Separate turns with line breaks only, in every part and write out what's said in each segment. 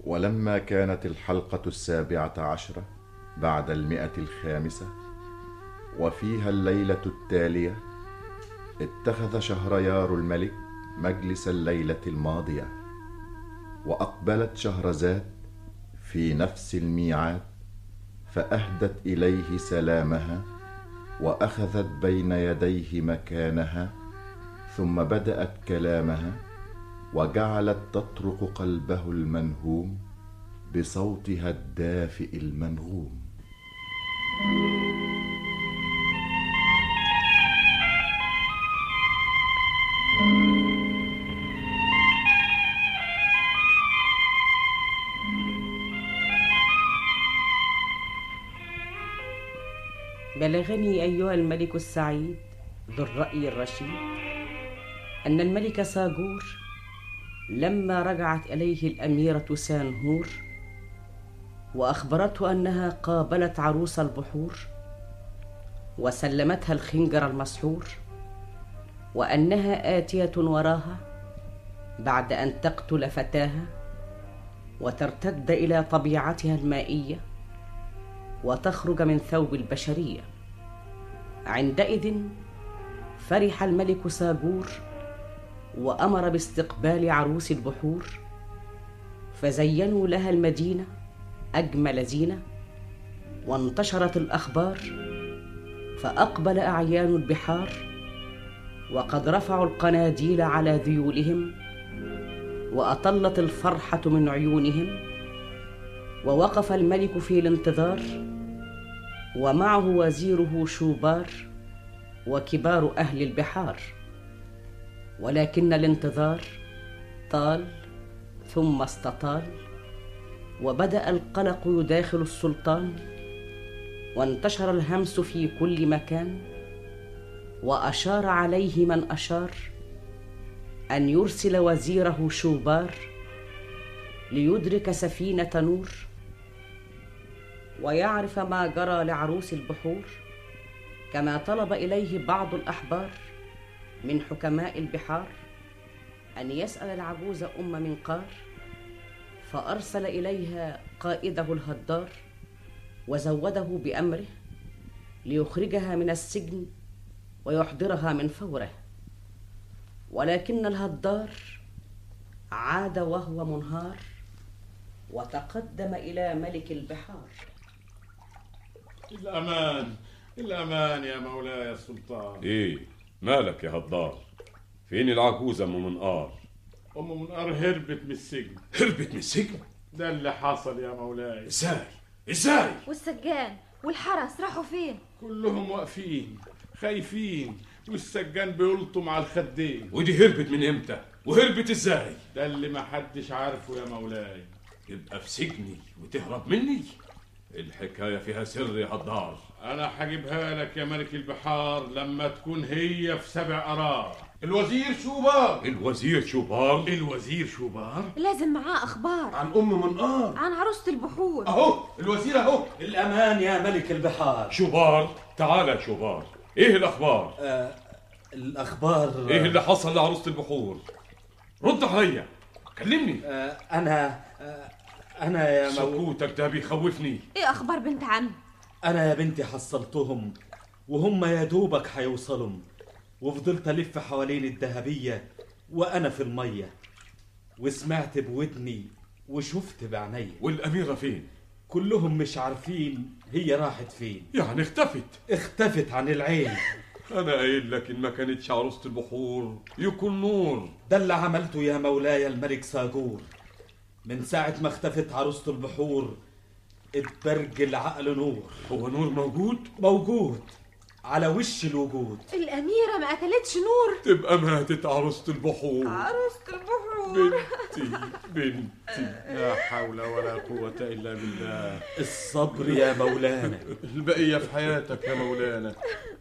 ولما كانت الحلقة السابعة عشرة بعد المئة الخامسة وفيها الليلة التالية اتخذ شهريار الملك مجلس الليلة الماضية وأقبلت شهرزاد في نفس الميعاد فأهدت إليه سلامها وأخذت بين يديه مكانها ثم بدأت كلامها وجعلت تطرق قلبه المنهوم بصوتها الدافئ المنغوم
بلغني ايها الملك السعيد ذو الراي الرشيد ان الملك ساجور لما رجعت اليه الاميره سانهور واخبرته انها قابلت عروس البحور وسلمتها الخنجر المسحور وانها اتيه وراها بعد ان تقتل فتاها وترتد الى طبيعتها المائيه وتخرج من ثوب البشريه عندئذ فرح الملك ساجور وامر باستقبال عروس البحور فزينوا لها المدينه اجمل زينه وانتشرت الاخبار فاقبل اعيان البحار وقد رفعوا القناديل على ذيولهم واطلت الفرحه من عيونهم ووقف الملك في الانتظار ومعه وزيره شوبار وكبار اهل البحار ولكن الانتظار طال ثم استطال وبدا القلق يداخل السلطان وانتشر الهمس في كل مكان واشار عليه من اشار ان يرسل وزيره شوبار ليدرك سفينه نور ويعرف ما جرى لعروس البحور كما طلب اليه بعض الاحبار من حكماء البحار ان يسال العجوز ام منقار فارسل اليها قائده الهدار وزوده بامره ليخرجها من السجن ويحضرها من فوره ولكن الهدار عاد وهو منهار وتقدم الى ملك البحار
الأمان الأمان يا مولاي السلطان
ايه مالك يا هدار فين العجوزة ام منقار
أم منقار هربت من السجن
هربت من السجن
ده اللي حصل يا مولاي
ازاي ازاي
والسجان والحرس راحوا فين
كلهم واقفين خايفين والسجان بيلطم على الخدين
ودي هربت من امتى وهربت ازاي
ده اللي محدش عارفه يا مولاي
تبقى في سجني وتهرب مني الحكاية فيها سر يا هدار
أنا هجيبها لك يا ملك البحار لما تكون هي في سبع قرار الوزير شوبار
الوزير شوبار
الوزير شوبار
لازم معاه اخبار
عن ام منقار
عن عروسة البحور
أهو الوزير أهو
الامان يا ملك البحار
شوبار تعال يا شوبار ايه الاخبار
آه الاخبار
ايه اللي حصل لعروسة البحور رد عليا كلمني
آه انا آه انا يا مو...
سكوتك ده بيخوفني
ايه اخبار بنت عم
انا يا بنتي حصلتهم وهم يا دوبك هيوصلوا وفضلت الف حوالين الذهبيه وانا في الميه وسمعت بودني وشفت بعيني
والاميرة فين
كلهم مش عارفين هي راحت فين
يعني اختفت
اختفت عن العين
انا قايل لك ان ما كانتش عروسة البحور يكون نور
ده اللي عملته يا مولاي الملك ساجور من ساعة ما اختفت عروسة البحور اتبرج العقل نور
هو نور موجود
موجود على وش الوجود
الاميرة ما قتلتش نور
تبقى ماتت عروسة البحور
عروسة البحور
بنتي بنتي
لا حول ولا قوة إلا بالله
الصبر يا مولانا
البقية في حياتك يا مولانا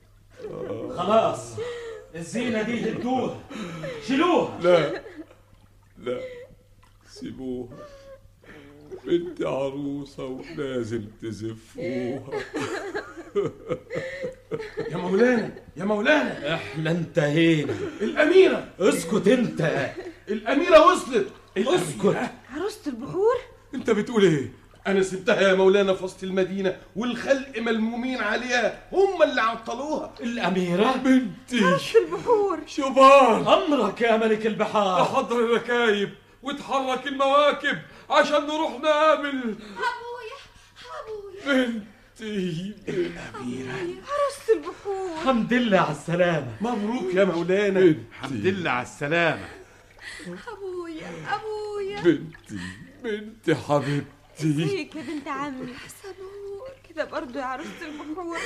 خلاص الزينة دي هدوها شيلوها
لا لا سيبوها بنتي عروسة ولازم تزفوها
يا مولانا يا مولانا
احنا انتهينا
الأميرة
اسكت انت
الأميرة وصلت
اسكت
عروسة البحور
انت بتقول ايه
انا سبتها يا مولانا في وسط المدينه والخلق ملمومين عليها هم اللي عطلوها
الأميرة
بنتي
البحور
شوبان
أمرك يا ملك البحار
تحضر الركايب وتحرك المواكب عشان نروح نقابل
ابويا ابويا
بنتي
عروسة البحور
الحمد لله على السلامة
مبروك يا مولانا الحمد لله على السلامه
ابويا ابويا
بنتي بنتي حبيبتي
ازيك يا بنت عمي صبور كده برضو يا عروسة البحور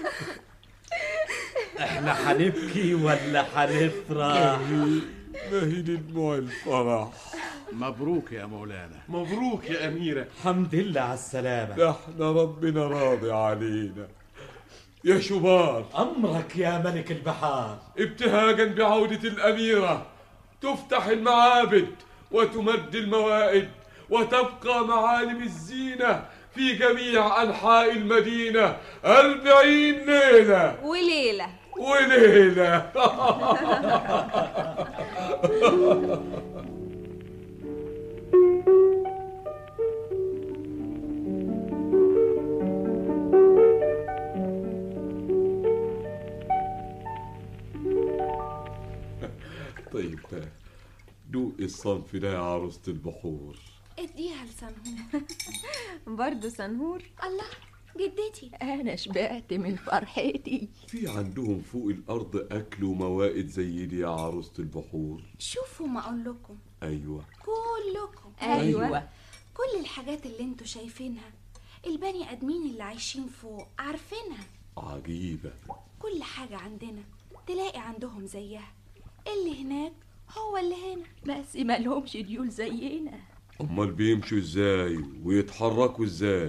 احنا حنبكي ولا حنفرح
ما هي دموع الفرح
مبروك يا مولانا مبروك يا اميره
الحمد لله على السلامة
ده احنا ربنا راضي علينا يا شوبان
أمرك يا ملك البحار
ابتهاجا بعودة الأميرة تفتح المعابد وتمد الموائد وتبقى معالم الزينة في جميع أنحاء المدينة أربعين ليلة
وليلة
وليلة طيب دوق الصنف ده يا عروسة البحور
اديها لسنهور برضو سنهور الله جدتي
أنا شبعت من فرحتي
في عندهم فوق الأرض أكل وموائد زي دي يا عروسة البحور
شوفوا ما اقول لكم
أيوة
كلكم
أيوة.
كل الحاجات اللي انتوا شايفينها البني ادمين اللي عايشين فوق عارفينها
عجيبة
كل حاجة عندنا تلاقي عندهم زيها اللي هناك هو اللي هنا
بس ما لهمش ديول زينا
أمال بيمشوا إزاي ويتحركوا إزاي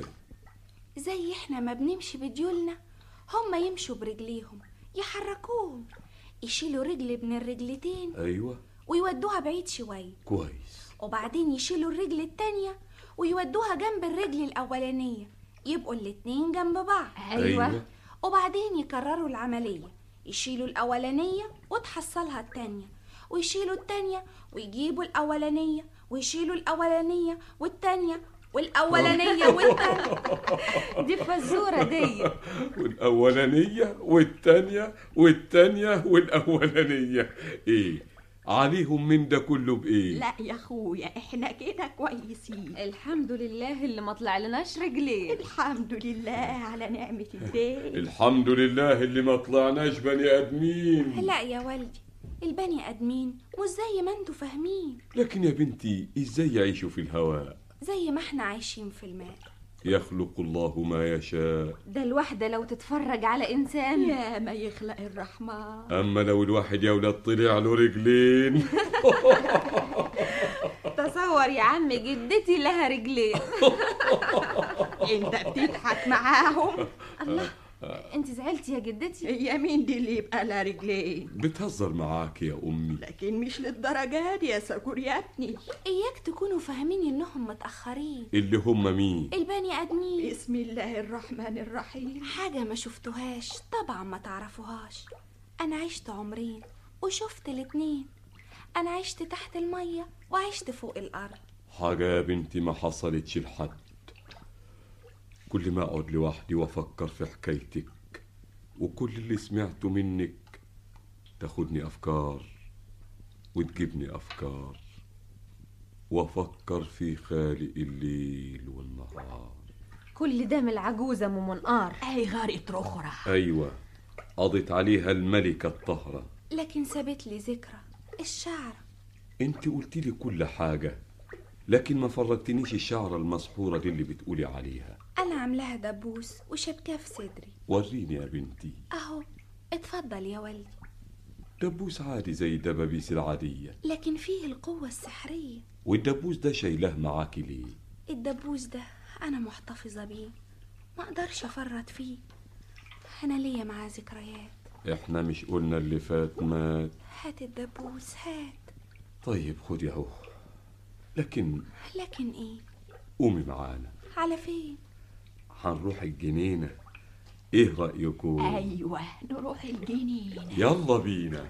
زي احنا ما بنمشي بديولنا هما يمشوا برجليهم يحركوهم يشيلوا رجل من الرجلتين
أيوة
ويودوها بعيد شوية
كويس
وبعدين يشيلوا الرجل التانية ويودوها جنب الرجل الأولانية يبقوا الاتنين جنب بعض
أيوة.
وبعدين يكرروا العملية يشيلوا الأولانية وتحصلها التانية ويشيلوا التانية ويجيبوا الأولانية ويشيلوا الأولانية والتانية والأولانية والتانية
دي فزورة دي
والأولانية والتانية والتانية والأولانية إيه عليهم من ده كله بإيه
لا يا أخويا إحنا كده كويسين
الحمد لله اللي ما طلع لناش رجلين
الحمد لله على نعمة الدين
الحمد لله اللي ما طلعناش بني آدمين
لا يا والدي البني آدمين مش زي ما انتوا فاهمين
لكن يا بنتي إزاي يعيشوا في الهواء
زي ما احنا عايشين في الماء
يخلق الله ما يشاء
ده الواحدة لو تتفرج على إنسان
يا ما يخلق الرحمن
أما لو الواحد يا ولاد طلع له رجلين
تصور يا عم جدتي لها رجلين
أنت بتضحك معاهم
الله انت زعلتي يا جدتي
هي مين دي اللي يبقى لها رجلين
بتهزر معاك يا أمي
لكن مش للدرجة دي يا سكور يا ابني
إياك تكونوا فاهمين إنهم متأخرين
اللي هم مين
البني آدمين
بسم الله الرحمن الرحيم
حاجة ما شفتوهاش طبعا ما تعرفوهاش أنا عشت عمرين وشفت الاتنين أنا عشت تحت المية وعشت فوق الأرض
حاجة يا بنتي ما حصلتش لحد كل ما أقعد لوحدي وأفكر في حكايتك وكل اللي سمعته منك تاخدني أفكار وتجيبني أفكار وأفكر في خالق الليل والنهار
كل ده من العجوزة ام منقار
أي غارة أخرى
أيوة قضت عليها الملكة الطهرة
لكن سابت لي ذكرى الشعر
انت قلت لي كل حاجة لكن ما فرجتنيش الشعرة المسحورة دي اللي بتقولي عليها
أنا عاملاها دبوس وشبكاه في صدري
وريني يا بنتي
أهو اتفضل يا والدي
دبوس عادي زي الدبابيس العادية
لكن فيه القوة السحرية
والدبوس ده شايلاه معاكي ليه
الدبوس ده أنا محتفظة بيه ما أقدرش أفرط فيه أنا ليا معاه ذكريات
احنا مش قلنا اللي فات مات
هات الدبوس هات
طيب خدي اهو لكن
لكن إيه
قومي معانا
على فين
هنروح الجنينة ايه رأيكم
أيوة نروح الجنينة
يلا بينا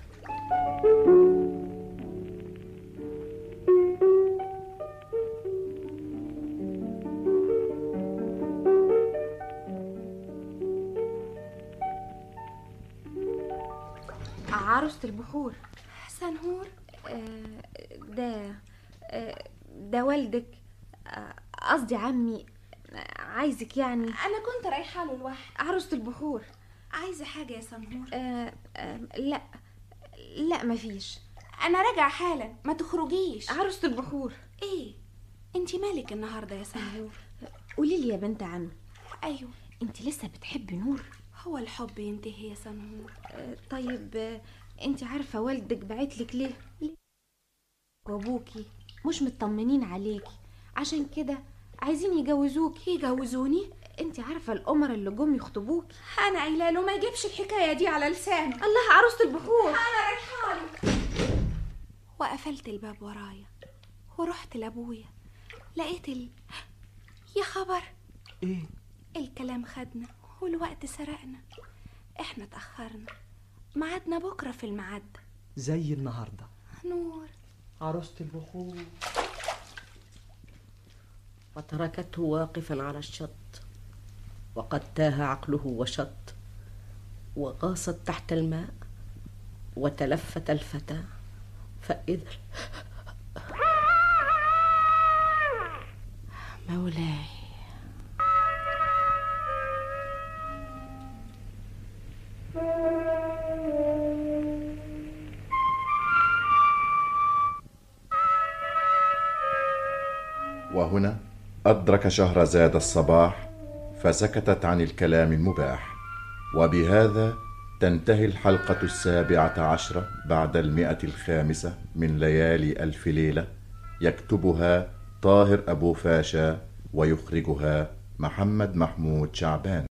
عروسة البحور
سنهور
آه، ده آه، ده والدك آه، قصدي عمي آه، عايزك يعني
انا كنت رايحه له لوحدي
عروسة البحور
عايزه حاجه يا سنهور
آه، آه، لا لا مفيش
انا راجعه حالا ما تخرجيش
عروسة البحور
ايه انتي مالك النهارده يا سنهور
قولي لي يا بنت عمي
ايوه
انت لسه بتحبي نور
هو الحب ينتهي يا سنهور
آه، طيب آه، انت عارفه والدك بعتلك ليه ليه؟ وابوكي مش مطمنين عليكي عشان كده عايزين يجوزوكي
يجوزوني
انت عارفه القمر اللي جم يخطبوكي
انا قايله له ما يجيبش الحكايه دي على لسانه
الله عروسه البحور
انا رايحه وقفلت الباب ورايا ورحت لابويا لقيت ال... يا خبر
ايه
الكلام خدنا والوقت سرقنا احنا اتأخرنا ميعادنا بكرة في الميعاد
زي النهارده
نور
عروسة البخور
وتركته واقفا على الشط وقد تاه عقله وشط وغاصت تحت الماء وتلفت الفتى فإذا مولاي
وهنا أدرك شهرزاد الصباح فسكتت عن الكلام المباح وبهذا تنتهي الحلقة السابعة عشرة بعد المئة الخامسة من ليالي ألف ليلة يكتبها طاهر أبو فاشا ويخرجها محمد محمود شعبان